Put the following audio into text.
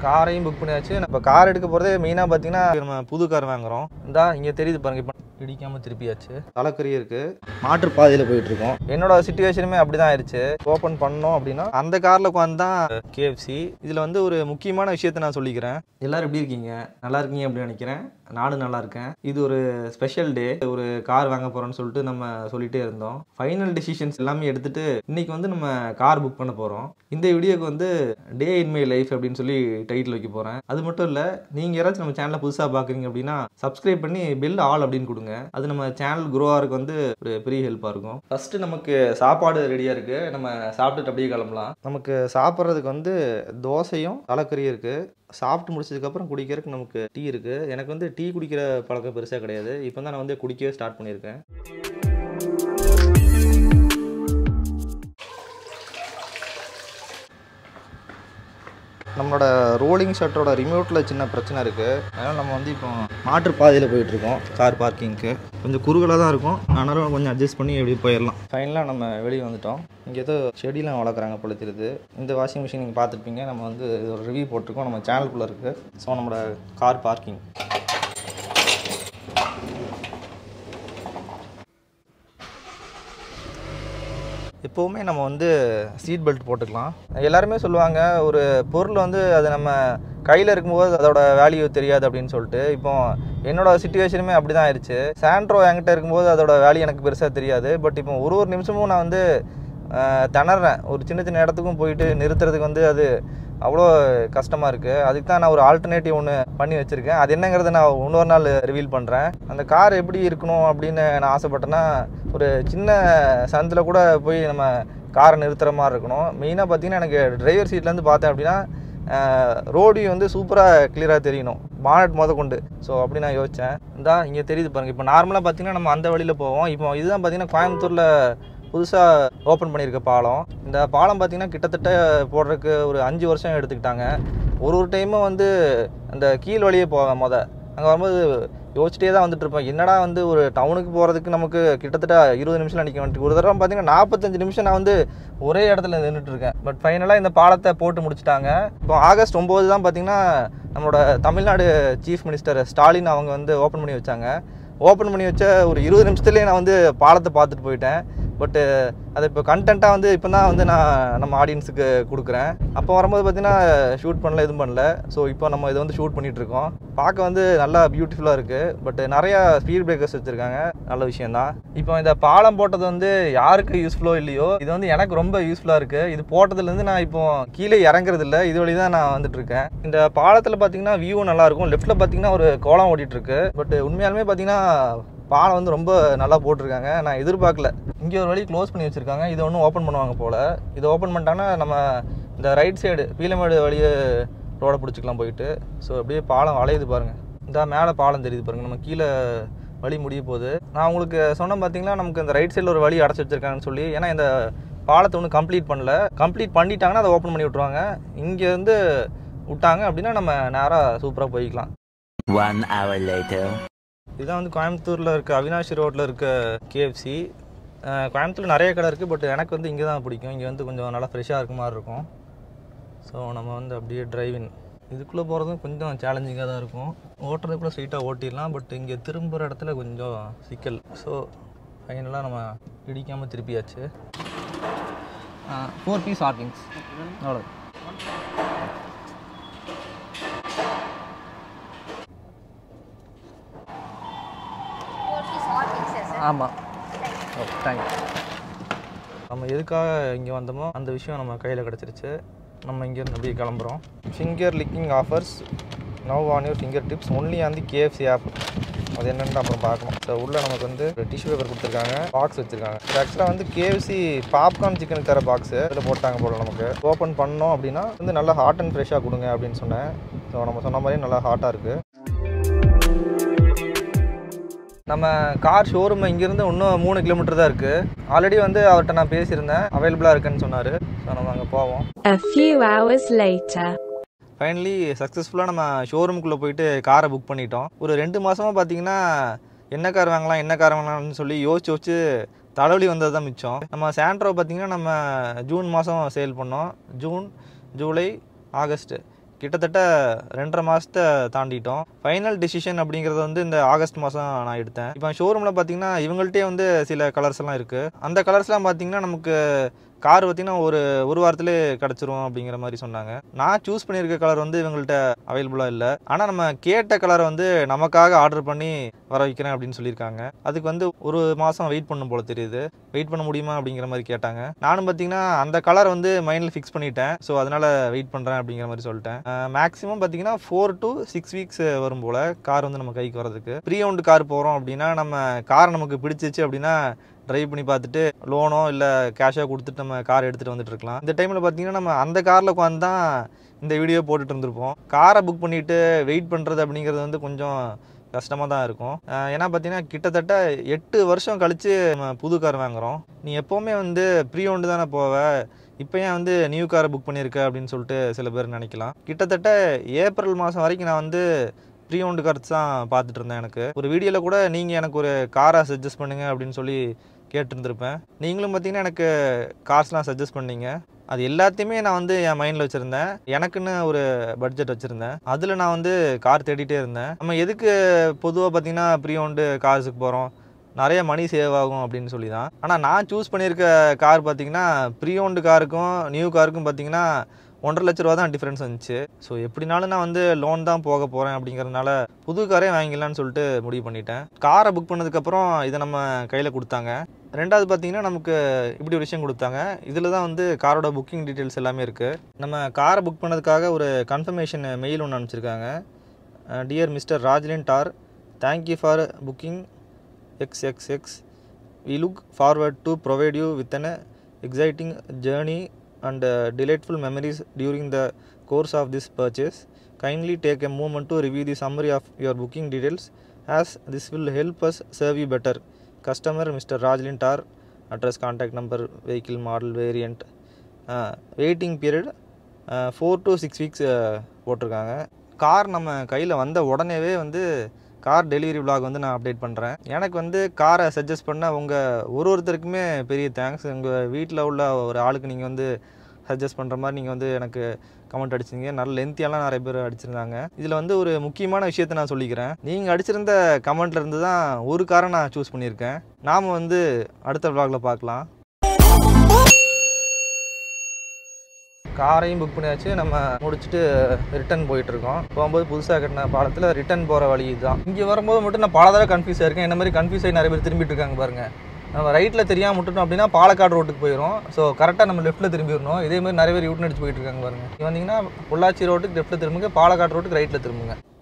காரையும் புக் பண்ணியாச்சு நம்ம கார் எடுக்க போகிறதே மெயினாக பார்த்தீங்கன்னா நம்ம புது கார் வாங்குறோம் இந்தா இங்கே தெரியுது பாருங்க இப்போ இடிக்காமல் திருப்பியாச்சு தலைக்கறி இருக்கு மாற்று பாதையில் போயிட்டு இருக்கோம் என்னோட சுச்சுவேஷனுமே அப்படி தான் ஆயிடுச்சு ஓப்பன் பண்ணோம் அப்படின்னா அந்த காரில் உட்காந்து தான் கேஎஃப்சி இதில் வந்து ஒரு முக்கியமான விஷயத்தை நான் சொல்லிக்கிறேன் எல்லாரும் எப்படி இருக்கீங்க நல்லா இருக்கீங்க அப்படின்னு நினைக்கிறேன் நானும் நல்லா இருக்கேன் இது ஒரு ஸ்பெஷல் டே ஒரு கார் வாங்க போகிறோம்னு சொல்லிட்டு நம்ம சொல்லிட்டே இருந்தோம் ஃபைனல் டிசிஷன்ஸ் எல்லாமே எடுத்துட்டு இன்னைக்கு வந்து நம்ம கார் புக் பண்ண போகிறோம் இந்த வீடியோக்கு வந்து டே இன் மை லைஃப் அப்படின்னு சொல்லி டைட்டில் வைக்க போகிறேன் அது மட்டும் இல்லை நீங்கள் யாராச்சும் நம்ம சேனலை புதுசாக பார்க்குறீங்க அப்படின்னா சப்ஸ்கிரைப் பண்ணி பெல் ஆல் அப்படின்னு கொடுங்க அது நம்ம சேனல் க்ரோ ஆகிறதுக்கு வந்து ஒரு பெரிய ஹெல்ப்பாக இருக்கும் ஃபஸ்ட்டு நமக்கு சாப்பாடு ரெடியாக இருக்குது நம்ம சாப்பிட்டுட்டு அப்படியே கிளம்பலாம் நமக்கு சாப்பிட்றதுக்கு வந்து தோசையும் தலைக்கறியும் இருக்குது சாப்பிட்டு முடிச்சதுக்கப்புறம் குடிக்கிறதுக்கு நமக்கு டீ இருக்குது எனக்கு வந்து டீ குடிக்கிற பழக்கம் பெருசாக கிடையாது இப்போ தான் நான் வந்து குடிக்கவே ஸ்டார்ட் பண்ணியிருக்கேன் நம்மளோட ரோலிங் ஷட்டரோட ரிமோட்டில் சின்ன பிரச்சனை இருக்குது அதனால் நம்ம வந்து இப்போ மாற்று பாதையில் போயிட்டுருக்கோம் கார் பார்க்கிங்க்கு கொஞ்சம் குறுகலாக தான் இருக்கும் ஆனாலும் கொஞ்சம் அட்ஜஸ்ட் பண்ணி எப்படி போயிடலாம் ஃபைனலாக நம்ம வெளியே வந்துட்டோம் இங்கே ஏதோ செடியெலாம் வளர்க்குறாங்க போல தெரியுது இந்த வாஷிங் மிஷின் நீங்கள் பார்த்துருப்பீங்க நம்ம வந்து இது ஒரு ரிவ்யூ போட்டிருக்கோம் நம்ம சேனலுக்குள்ளே இருக்குது ஸோ நம்மளோட கார் பார்க்கிங் எப்போவுமே நம்ம வந்து சீட் பெல்ட் போட்டுக்கலாம் எல்லாருமே சொல்லுவாங்க ஒரு பொருள் வந்து அது நம்ம கையில் இருக்கும்போது அதோட வேல்யூ தெரியாது அப்படின்னு சொல்லிட்டு இப்போ என்னோட சுச்சுவேஷனுமே அப்படி தான் ஆயிடுச்சு சாண்ட்ரோ என்கிட்ட இருக்கும்போது அதோட வேல்யூ எனக்கு பெருசாக தெரியாது பட் இப்போ ஒரு ஒரு நிமிஷமும் நான் வந்து அஹ், திணறேன் ஒரு சின்ன சின்ன இடத்துக்கும் போயிட்டு நிறுத்துறதுக்கு வந்து அது அவ்வளோ கஷ்டமாக இருக்குது அதுக்கு தான் நான் ஒரு ஆல்டர்னேட்டிவ் ஒன்று பண்ணி வச்சுருக்கேன் அது என்னங்கிறத நான் இன்னொரு நாள் ரிவீல் பண்ணுறேன் அந்த கார் எப்படி இருக்கணும் அப்படின்னு நான் ஆசைப்பட்டேன்னா ஒரு சின்ன சந்தில் கூட போய் நம்ம காரை நிறுத்துற மாதிரி இருக்கணும் மெயினாக பார்த்தீங்கன்னா எனக்கு டிரைவர் சீட்லேருந்து பார்த்தேன் அப்படின்னா ரோடு வந்து சூப்பராக கிளியராக தெரியணும் பானட் முத கொண்டு ஸோ அப்படி நான் யோசித்தேன் இந்தா இங்கே தெரியுது பாருங்கள் இப்போ நார்மலாக பார்த்தீங்கன்னா நம்ம அந்த வழியில் போவோம் இப்போ இதுதான் பார்த்தீங்கன்னா கோயம்புத்தூரில் புதுசாக ஓப்பன் பண்ணியிருக்க பாலம் இந்த பாலம் பார்த்தீங்கன்னா கிட்டத்தட்ட போடுறதுக்கு ஒரு அஞ்சு வருஷம் எடுத்துக்கிட்டாங்க ஒரு ஒரு டைமும் வந்து அந்த கீழ் வழியே போவேன் முத அங்கே வரும்போது யோசிச்சிட்டே தான் வந்துட்டு இருப்பேன் என்னடா வந்து ஒரு டவுனுக்கு போகிறதுக்கு நமக்கு கிட்டத்தட்ட இருபது நிமிஷம் நிற்க வேண்டிய ஒரு தடவை பார்த்தீங்கன்னா நாற்பத்தஞ்சு நிமிஷம் நான் வந்து ஒரே இடத்துல நின்றுட்டு இருக்கேன் பட் ஃபைனலாக இந்த பாலத்தை போட்டு முடிச்சிட்டாங்க இப்போ ஆகஸ்ட் ஒம்பது தான் பார்த்தீங்கன்னா நம்மளோட தமிழ்நாடு சீஃப் மினிஸ்டர் ஸ்டாலின் அவங்க வந்து ஓப்பன் பண்ணி வச்சாங்க ஓப்பன் பண்ணி வச்ச ஒரு இருபது நிமிஷத்துலேயே நான் வந்து பாலத்தை பார்த்துட்டு போயிட்டேன் பட்டு அதை இப்போ கண்டென்ட்டாக வந்து இப்போ தான் வந்து நான் நம்ம ஆடியன்ஸுக்கு கொடுக்குறேன் அப்போ வரும்போது பார்த்தீங்கன்னா ஷூட் பண்ணல எதுவும் பண்ணல ஸோ இப்போ நம்ம இதை வந்து ஷூட் பண்ணிட்டு இருக்கோம் பார்க்க வந்து நல்லா பியூட்டிஃபுல்லாக இருக்குது பட் நிறையா ஸ்பீட் பிரேக்கர்ஸ் வச்சுருக்காங்க நல்ல விஷயந்தான் இப்போ இந்த பாலம் போட்டது வந்து யாருக்கு யூஸ்ஃபுல்லோ இல்லையோ இது வந்து எனக்கு ரொம்ப யூஸ்ஃபுல்லாக இருக்குது இது போட்டதுலேருந்து நான் இப்போ கீழே இறங்குறது இல்லை இது வழி தான் நான் வந்துட்டு இருக்கேன் இந்த பாலத்தில் பார்த்தீங்கன்னா வியூ நல்லா இருக்கும் லெஃப்ட்டில் பார்த்தீங்கன்னா ஒரு கோலம் ஓடிட்டு இருக்கு பட் உண்மையாலுமே பார்த்தீங்கன்னா பாலம் வந்து ரொம்ப நல்லா போட்டிருக்காங்க நான் எதிர்பார்க்கல இங்கே ஒரு வழி க்ளோஸ் பண்ணி வச்சுருக்காங்க இதை ஒன்றும் ஓப்பன் பண்ணுவாங்க போல் இதை ஓப்பன் பண்ணிட்டாங்கன்னா நம்ம இந்த ரைட் சைடு பீலமேடு வழியே ரோடை பிடிச்சிக்கலாம் போயிட்டு ஸோ அப்படியே பாலம் வளையுது பாருங்கள் இந்த மேலே பாலம் தெரியுது பாருங்கள் நம்ம கீழே வழி முடிய போகுது நான் உங்களுக்கு சொன்னேன் பார்த்தீங்களா நமக்கு இந்த ரைட் சைடில் ஒரு வழி அடைச்சி வச்சிருக்காங்கன்னு சொல்லி ஏன்னா இந்த பாலத்தை ஒன்றும் கம்ப்ளீட் பண்ணல கம்ப்ளீட் பண்ணிட்டாங்கன்னா அதை ஓப்பன் பண்ணி விட்ருவாங்க இங்கேருந்து விட்டாங்க அப்படின்னா நம்ம நேராக சூப்பராக போய்க்கலாம் One hour later. இதுதான் வந்து கோயம்புத்தூரில் இருக்க அவினாஷி ரோட்டில் இருக்க கேஎஃப்சி கோயம்புத்தூரில் நிறைய கடை இருக்குது பட் எனக்கு வந்து இங்கே தான் பிடிக்கும் இங்கே வந்து கொஞ்சம் நல்லா ஃப்ரெஷ்ஷாக இருக்க மாதிரி இருக்கும் ஸோ நம்ம வந்து அப்படியே டிரைவிங் இதுக்குள்ளே போகிறதும் கொஞ்சம் சேலஞ்சிங்காக தான் இருக்கும் ஓட்டுறதுக்குள்ள ஸ்ட்ரைட்டாக ஓட்டிடலாம் பட் இங்கே திரும்புகிற இடத்துல கொஞ்சம் சிக்கல் ஸோ ஃபைனலாக நம்ம இடிக்காமல் திருப்பியாச்சு ஃபோர் பீஸ் ஆர்டிங்ஸ் அவ்வளோ ஆமாம் ஓகே தேங்க்யூ நம்ம எதுக்காக இங்கே வந்தோமோ அந்த விஷயம் நம்ம கையில் கிடச்சிருச்சு நம்ம இங்கேருந்து அப்படியே கிளம்புறோம் finger licking offers now on your finger tips only on the KFC app அது என்னென்னு அப்புறம் பார்க்கணும் ஸோ உள்ளே நமக்கு வந்து டிஷ்யூ பேப்பர் கொடுத்துருக்காங்க பாக்ஸ் வச்சுருக்காங்க ஆக்சுவலாக வந்து கேஎஃப்சி பாப்கார்ன் சிக்கனுக்கு தர பாக்ஸு இதில் போட்டாங்க போல நமக்கு ஓப்பன் பண்ணோம் அப்படின்னா வந்து நல்லா ஹாட் அண்ட் ஃப்ரெஷ்ஷாக கொடுங்க அப்படின்னு சொன்னேன் ஸோ நம்ம சொன்ன மாதிரி நல்லா ஹாட்டாக இருக்குது நம்ம கார் ஷோரூம் இங்கேருந்து இன்னும் மூணு கிலோமீட்டர் தான் இருக்குது ஆல்ரெடி வந்து அவர்கிட்ட நான் பேசியிருந்தேன் அவைலபிளாக இருக்குன்னு சொன்னார் ஸோ நம்ம அங்கே போவோம் A few hours later. Finally சக்ஸஸ்ஃபுல்லாக நம்ம ஷோரூமுக்குள்ளே போயிட்டு காரை புக் பண்ணிட்டோம் ஒரு ரெண்டு மாதமாக பார்த்தீங்கன்னா என்ன கார் வாங்கலாம் என்ன கார் வாங்கலாம்னு சொல்லி யோசிச்சு யோசிச்சு தலைவலி வந்தது தான் மிச்சம் நம்ம சாண்ட்ரோ பார்த்தீங்கன்னா நம்ம ஜூன் மாதம் சேல் பண்ணோம் ஜூன் ஜூலை ஆகஸ்ட் கிட்டத்தட்ட ரெண்டரை மாதத்தை தாண்டிட்டோம் ஃபைனல் டிசிஷன் அப்படிங்கிறது வந்து இந்த ஆகஸ்ட் மாதம் நான் எடுத்தேன் இப்போ ஷோரூமில் பார்த்தீங்கன்னா இவங்கள்ட்டே வந்து சில கலர்ஸ் எல்லாம் இருக்குது அந்த கலர்ஸ்லாம் பார்த்தீங்கன்னா நமக்கு கார் பார்த்தீங்கன்னா ஒரு ஒரு வாரத்திலே கிடச்சிரும் அப்படிங்கிற மாதிரி சொன்னாங்க நான் சூஸ் பண்ணியிருக்க கலர் வந்து இவங்கள்ட்ட அவைலபிளாக இல்லை ஆனால் நம்ம கேட்ட கலரை வந்து நமக்காக ஆர்டர் பண்ணி வர வைக்கிறேன் அப்படின்னு சொல்லியிருக்காங்க அதுக்கு வந்து ஒரு மாதம் வெயிட் பண்ணும் போல தெரியுது வெயிட் பண்ண முடியுமா அப்படிங்கிற மாதிரி கேட்டாங்க நானும் பார்த்தீங்கன்னா அந்த கலர் வந்து மைண்டில் ஃபிக்ஸ் பண்ணிட்டேன் ஸோ அதனால் வெயிட் பண்ணுறேன் அப்படிங்கிற மாதிரி சொல்லிட்டேன் மேக்ஸிமம் பார்த்தீங்கன்னா ஃபோர் டு சிக்ஸ் வீக்ஸ் வரும் போல் கார் வந்து நம்ம கைக்கு வரதுக்கு ப்ரீ ஓன்டு கார் போகிறோம் அப்படின்னா நம்ம கார் நமக்கு பிடிச்சிச்சு அப்படின்னா ட்ரைவ் பண்ணி பார்த்துட்டு லோனோ இல்லை கேஷாக கொடுத்துட்டு நம்ம கார் எடுத்துகிட்டு வந்துட்டு இருக்கலாம் இந்த டைமில் பார்த்தீங்கன்னா நம்ம அந்த காரில் உட்காந்து தான் இந்த வீடியோ போட்டுட்டு இருந்திருப்போம் காரை புக் பண்ணிவிட்டு வெயிட் பண்ணுறது அப்படிங்கிறது வந்து கொஞ்சம் கஷ்டமாக தான் இருக்கும் அஹ் ஏன்னா பார்த்தீங்கன்னா கிட்டத்தட்ட எட்டு வருஷம் கழித்து நம்ம புது கார் வாங்குகிறோம் நீ எப்போவுமே வந்து ப்ரீ ஓண்டு தானே போவ இப்போ ஏன் வந்து நியூ காரை புக் பண்ணியிருக்க அப்படின்னு சொல்லிட்டு சில பேர் நினைக்கலாம் கிட்டத்தட்ட ஏப்ரல் மாதம் வரைக்கும் நான் வந்து ப்ரீ ஓண்டு கார்ஸ் தான் பார்த்துட்டு இருந்தேன் எனக்கு ஒரு வீடியோவில் கூட நீங்கள் எனக்கு ஒரு காரை சஜஸ்ட் பண்ணுங்க அப்படின்னு சொல்லி கேட்டிருந்திருப்பேன் நீங்களும் பார்த்தீங்கன்னா எனக்கு கார்ஸ்லாம் சஜஸ்ட் பண்ணீங்க அது எல்லாத்தையுமே நான் வந்து என் மைண்டில் வச்சுருந்தேன் எனக்குன்னு ஒரு பட்ஜெட் வச்சுருந்தேன் அதில் நான் வந்து கார் தேடிட்டே இருந்தேன் நம்ம எதுக்கு பொதுவாக பார்த்தீங்கன்னா ப்ரீ ஓண்டு கார்ஸுக்கு போகிறோம் நிறைய மணி சேவ் ஆகும் அப்படின்னு சொல்லி தான் ஆனால் நான் சூஸ் பண்ணியிருக்க கார் பார்த்தீங்கன்னா ப்ரீ ஓண்டு காருக்கும் நியூ காருக்கும் பார்த்தீங்கன்னா ஒன்றரை லட்ச ரூபா தான் டிஃப்ரென்ஸ் வந்துச்சு ஸோ எப்படினாலும் நான் வந்து லோன் தான் போக போகிறேன் அப்படிங்கிறதுனால புது காரே வாங்கிக்கலாம்னு சொல்லிட்டு முடிவு பண்ணிட்டேன் காரை புக் பண்ணதுக்கப்புறம் இதை நம்ம கையில் கொடுத்தாங்க ரெண்டாவது பார்த்தீங்கன்னா நமக்கு இப்படி ஒரு விஷயம் கொடுத்தாங்க இதில் தான் வந்து காரோட புக்கிங் டீட்டெயில்ஸ் எல்லாமே இருக்குது நம்ம காரை புக் பண்ணதுக்காக ஒரு கன்ஃபர்மேஷன் மெயில் ஒன்று அனுப்பிச்சிருக்காங்க டியர் மிஸ்டர் ராஜ்லின் டார் thank you for booking X X X we look forward to provide you with an exciting journey and uh, delightful memories during the course of this purchase. Kindly take a moment to review the summary of your booking details as this will help us serve you better. Customer Mr. Rajlin Tar, address, contact number, vehicle model, variant, uh, waiting period four to six weeks போட்டிருக்காங்க car நம்ம கையில் வந்த உடனேவே வந்து car delivery vlog வந்து நான் update பண்ணுறேன் எனக்கு வந்து காரை சஜஸ்ட் பண்ண உங்கள் ஒரு ஒருத்தருக்குமே பெரிய தேங்க்ஸ் உங்கள் வீட்டில் உள்ள ஒரு ஆளுக்கு நீங்கள் வந்து சஜஸ்ட் பண்ணுற மாதிரி நீங்கள் வந்து எனக்கு கமெண்ட் அடிச்சிங்க நல்ல லென்த்தியெல்லாம் நிறைய பேர் அடிச்சிருந்தாங்க இதில் வந்து ஒரு முக்கியமான விஷயத்தை நான் சொல்லிக்கிறேன் நீங்கள் அடிச்சிருந்த கமெண்ட்ல இருந்து தான் ஒரு காரை நான் சூஸ் பண்ணியிருக்கேன் நாம் வந்து அடுத்த vlogல பார்க்கலாம் காரையும் புக் பண்ணியாச்சு நம்ம முடிச்சுட்டு ரிட்டர்ன் போயிட்டு இருக்கோம் போகும்போது புதுசாக கட்டின பாலத்தில் ரிட்டர்ன் போகிற வழி இதுதான் இங்கே வரும்போது மட்டும் நான் பல தடவை கன்ஃபியூஸ் ஆயிருக்கேன் என்ன மாதிரி கன்ஃபியூஸ் ஆகி நிறைய பேர் திரும்பிட்டு இருக்காங்க பாருங்க நம்ம ரைட்டில் தெரியாமல் விட்டுட்டோம் அப்படின்னா பாலக்காடு ரோட்டுக்கு போயிடும் ஸோ கரெக்டாக நம்ம லெஃப்ட்டில் திரும்பிடணும் இதே மாதிரி நிறைய பேர் யூட்டன் அடிச்சு போயிட்டு இருக்காங்க பாருங்க இங்க வந்தீங்கன்னா பொள்ளாச்சி ரோட்டுக்கு லெஃப்ட்டில் திரும்புங்க பாலக்காடு ரோட்டுக்கு ரைட்டில் திரும்புங்க